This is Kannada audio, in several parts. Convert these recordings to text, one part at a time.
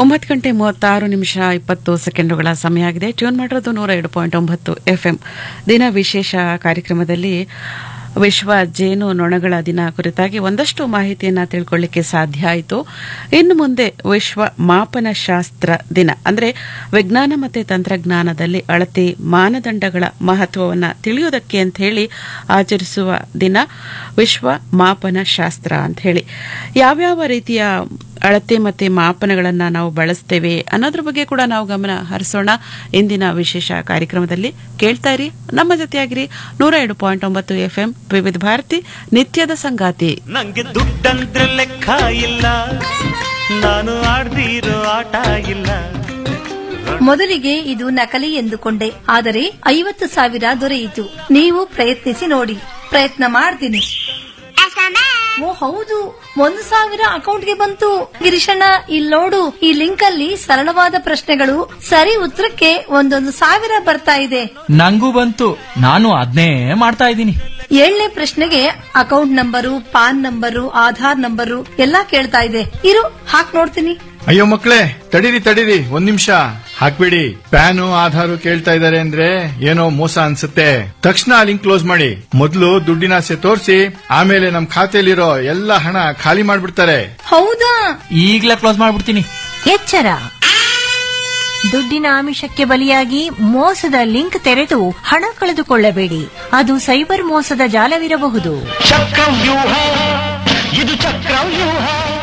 ಒಂಬತ್ತು ಗಂಟೆ ಮೂವತ್ತಾರು ನಿಮಿಷ ಇಪ್ಪತ್ತು ಸೆಕೆಂಡುಗಳ ಸಮಯ ಆಗಿದೆ ಟ್ಯೂನ್ ಮಾಡಿರೋದು ನೂರ ಎರಡು ಪಾಯಿಂಟ್ ಒಂಬತ್ತು ಎಫ್ಎಂ ದಿನ ವಿಶೇಷ ಕಾರ್ಯಕ್ರಮದಲ್ಲಿ ವಿಶ್ವ ಜೇನು ನೊಣಗಳ ದಿನ ಕುರಿತಾಗಿ ಒಂದಷ್ಟು ಮಾಹಿತಿಯನ್ನ ತಿಳ್ಕೊಳ್ಳಿಕ್ಕೆ ಸಾಧ್ಯ ಆಯಿತು ಇನ್ನು ಮುಂದೆ ವಿಶ್ವ ಮಾಪನ ಶಾಸ್ತ್ರ ದಿನ ಅಂದ್ರೆ ವಿಜ್ಞಾನ ಮತ್ತು ತಂತ್ರಜ್ಞಾನದಲ್ಲಿ ಅಳತೆ ಮಾನದಂಡಗಳ ಮಹತ್ವವನ್ನು ತಿಳಿಯುವುದಕ್ಕೆ ಅಂತ ಹೇಳಿ ಆಚರಿಸುವ ದಿನ ವಿಶ್ವ ಮಾಪನ ಶಾಸ್ತ್ರ ಅಂತ ಹೇಳಿ ಯಾವ್ಯಾವ ರೀತಿಯ ಅಳತೆ ಮತ್ತೆ ಮಾಪನಗಳನ್ನ ನಾವು ಬಳಸ್ತೇವೆ ಅನ್ನೋದ್ರ ಬಗ್ಗೆ ಕೂಡ ನಾವು ಗಮನ ಹರಿಸೋಣ ಇಂದಿನ ವಿಶೇಷ ಕಾರ್ಯಕ್ರಮದಲ್ಲಿ ಕೇಳ್ತಾ ಇರಿ ನಮ್ಮ ಜೊತೆಯಾಗಿರಿ ನೂರ ಎರಡು ಪಾಯಿಂಟ್ ಒಂಬತ್ತು ಎಫ್ಎಂ ವಿವಿಧ ಭಾರತಿ ನಿತ್ಯದ ಸಂಗಾತಿ ನಂಗೆ ದುಡ್ಡಂದ್ರೆ ಲೆಕ್ಕ ಇಲ್ಲ ನಾನು ಆಡ್ದಿರೋ ಆಟ ಇಲ್ಲ ಮೊದಲಿಗೆ ಇದು ನಕಲಿ ಎಂದುಕೊಂಡೆ ಆದರೆ ಐವತ್ತು ಸಾವಿರ ದೊರೆಯಿತು ನೀವು ಪ್ರಯತ್ನಿಸಿ ನೋಡಿ ಪ್ರಯತ್ನ ಮಾಡ್ತೀನಿ ಓ ಹೌದು ಒಂದು ಸಾವಿರ ಅಕೌಂಟ್ಗೆ ಬಂತು ಗಿರೀಶಣ್ಣ ಇಲ್ಲಿ ನೋಡು ಈ ಲಿಂಕ್ ಅಲ್ಲಿ ಸರಳವಾದ ಪ್ರಶ್ನೆಗಳು ಸರಿ ಉತ್ತರಕ್ಕೆ ಒಂದೊಂದು ಸಾವಿರ ಬರ್ತಾ ಇದೆ ನಂಗೂ ಬಂತು ನಾನು ಅದ್ನೇ ಮಾಡ್ತಾ ಇದ್ದೀನಿ ಏಳನೇ ಪ್ರಶ್ನೆಗೆ account number PAN number Aadhaar number ಎಲ್ಲಾ ಕೇಳ್ತಾ ಇದೆ ಇರು ಹಾಕ್ ನೋಡ್ತೀನಿ ಅಯ್ಯೋ ಮಕ್ಳೇ ತಡೀರಿ ತಡೀರಿ ಒಂದ್ ನಿಮಿಷ ಹಾಕ್ಬಿಡಿ ಪ್ಯಾನು ಆಧಾರು ಕೇಳ್ತಾ ಇದಾರೆ ಅಂದ್ರೆ ಏನೋ ಮೋಸ ಅನ್ಸುತ್ತೆ ತಕ್ಷಣ ಲಿಂಕ್ ಕ್ಲೋಸ್ ಮಾಡಿ ಮೊದಲು ದುಡ್ಡಿನ ಆಸೆ ತೋರಿಸಿ ಆಮೇಲೆ ನಮ್ ಖಾತೆಯಲ್ಲಿರೋ ಎಲ್ಲ ಹಣ ಖಾಲಿ ಮಾಡ್ಬಿಡ್ತಾರೆ ಹೌದಾ ಈಗ್ಲೇ ಕ್ಲೋಸ್ ಮಾಡ್ಬಿಡ್ತೀನಿ ಎಚ್ಚರ ದುಡ್ಡಿನ ಆಮಿಷಕ್ಕೆ ಬಲಿಯಾಗಿ ಮೋಸದ ಲಿಂಕ್ ತೆರೆದು ಹಣ ಕಳೆದುಕೊಳ್ಳಬೇಡಿ ಅದು ಸೈಬರ್ ಮೋಸದ ಜಾಲವಿರಬಹುದು ಚಕ್ರವ್ಯೂಹ ಇದು ಚಕ್ರವ್ಯೂಹ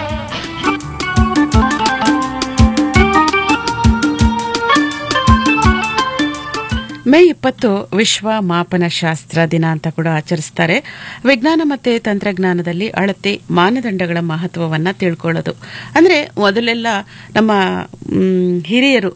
ಮೇ ಇಪ್ಪತ್ತು ವಿಶ್ವ ಮಾಪನ ಶಾಸ್ತ್ರ ದಿನ ಅಂತ ಕೂಡ ಆಚರಿಸ್ತಾರೆ ವಿಜ್ಞಾನ ಮತ್ತೆ ತಂತ್ರಜ್ಞಾನದಲ್ಲಿ ಅಳತೆ ಮಾನದಂಡಗಳ ಮಹತ್ವವನ್ನ ತಿಳ್ಕೊಳ್ಳೋದು ಅಂದ್ರೆ ಮೊದಲೆಲ್ಲ ನಮ್ಮ ಮ್, ಹಿರಿಯರು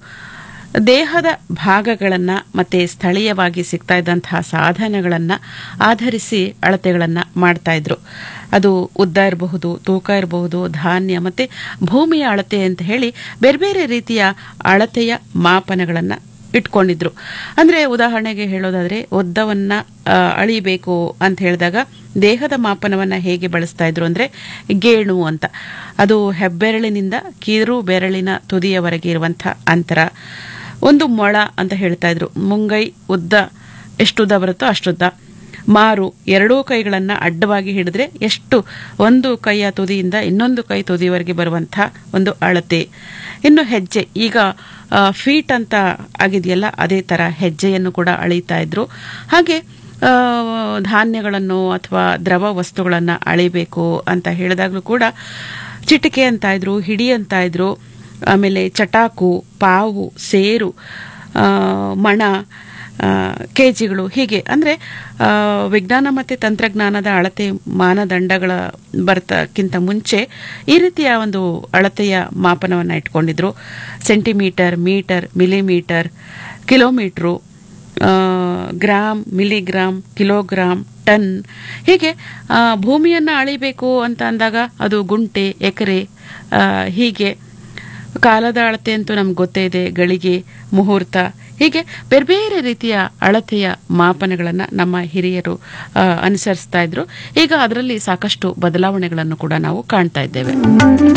ದೇಹದ ಭಾಗಗಳನ್ನ ಮತ್ತೆ ಸ್ಥಳೀಯವಾಗಿ ಸಿಗ್ತಾ ಇದ್ದಂತಹ ಸಾಧನಗಳನ್ನ ಆಧರಿಸಿ ಅಳತೆಗಳನ್ನ ಮಾಡ್ತಾ ಇದ್ರು ಅದು ಉದ್ದ ಇರಬಹುದು ತೂಕ ಇರಬಹುದು ಧಾನ್ಯ ಮತ್ತೆ ಭೂಮಿಯ ಅಳತೆ ಅಂತ ಹೇಳಿ ಬೇರೆ ಬೇರೆ ರೀತಿಯ ಅಳತೆಯ ಮಾಪನಗಳನ್ನ ಇಟ್ಕೊಂಡಿದ್ರು ಅಂದ್ರೆ ಉದಾಹರಣೆಗೆ ಹೇಳೋದಾದ್ರೆ ಉದ್ದವನ್ನ ಆ, ಅಳಿಬೇಕು ಅಂತ ಹೇಳಿದಾಗ ದೇಹದ ಮಾಪನವನ್ನ ಹೇಗೆ ಬಳಸ್ತಾ ಇದ್ರು ಅಂದ್ರೆ ಗೇಣು ಅಂತ ಅದು ಹೆಬ್ಬೆರಳಿನಿಂದ ಕಿರು ಬೆರಳಿನ ತುದಿಯವರೆಗೆ ಇರುವಂತಹ ಅಂತರ ಒಂದು ಮೊಳ ಅಂತ ಹೇಳ್ತಾ ಇದ್ರು ಮುಂಗೈ ಉದ್ದ ಎಷ್ಟು ಉದ್ದ ಬರುತ್ತೋ ಅಷ್ಟುದ್ದ ಮಾರು ಎರಡೂ ಕೈಗಳನ್ನ ಅಡ್ಡವಾಗಿ ಹಿಡಿದ್ರೆ ಎಷ್ಟು ಒಂದು ಕೈಯ ತುದಿಯಿಂದ ಇನ್ನೊಂದು ಕೈ ತುದಿಯವರೆಗೆ ಬರುವಂತಹ ಒಂದು ಅಳತೆ ಇನ್ನು ಹೆಜ್ಜೆ ಈಗ ಫೀಟ್ ಅಂತ ಆಗಿದೆಯಲ್ಲ ಅದೇ ತರ ಹೆಜ್ಜೆಯನ್ನು ಕೂಡ ಅಳೀತಾ ಇದ್ರು ಹಾಗೆ ಆ, ಧಾನ್ಯಗಳನ್ನು ಅಥವಾ ದ್ರವ ವಸ್ತುಗಳನ್ನ ಅಳಿಬೇಕು ಅಂತ ಹೇಳಿದಾಗಲೂ ಕೂಡ ಚಿಟಿಕೆ ಅಂತ ಇದ್ರು ಹಿಡಿ ಅಂತ ಇದ್ರು ಆಮೇಲೆ ಚಟಾಕು ಪಾವು ಸೇರು ಆ, ಮಣ ಆ, ಕೆಜಿಗಳು ಹೀಗೆ ಅಂದ್ರೆ ಆ, ವಿಜ್ಞಾನ ಮತ್ತು ತಂತ್ರಜ್ಞಾನದ ಅಳತೆ ಮಾನದಂಡಗಳ ಬರ್ತಕ್ಕಿಂತ ಮುಂಚೆ ಈ ರೀತಿಯ ಒಂದು ಅಳತೆಯ ಮಾಪನವನ್ನು ಇಟ್ಕೊಂಡಿದ್ರು ಸೆಂಟಿಮೀಟರ್ ಮೀಟರ್ ಮಿಲಿಮೀಟರ್ ಕಿಲೋಮೀಟ್ರು ಆ, ಗ್ರಾಮ್ ಮಿಲಿಗ್ರಾಮ್ ಕಿಲೋಗ್ರಾಮ್ ಟನ್ ಹೀಗೆ ಆ, ಭೂಮಿಯನ್ನ ಅಳಿಬೇಕು ಅಂತ ಅಂದಾಗ ಅದು ಗುಂಟೆ ಎಕರೆ ಆ, ಹೀಗೆ ಕಾಲದ ಅಳತೆ ಅಂತೂ ನಮ್ಗೆ ಗೊತ್ತೇ ಇದೆ ಗಳಿಗೆ ಮುಹೂರ್ತ ಹೀಗೆ ಬೇರೆ ಬೇರೆ ರೀತಿಯ ಅಳತೆಯ ಮಾಪನಗಳನ್ನು ನಮ್ಮ ಹಿರಿಯರು ಆ, ಅನುಸರಿಸ್ತಾ ಇದ್ರು ಈಗ ಅದರಲ್ಲಿ ಸಾಕಷ್ಟು ಬದಲಾವಣೆಗಳನ್ನು ಕೂಡ ನಾವು ಕಾಣ್ತಾ ಇದ್ದೇವೆ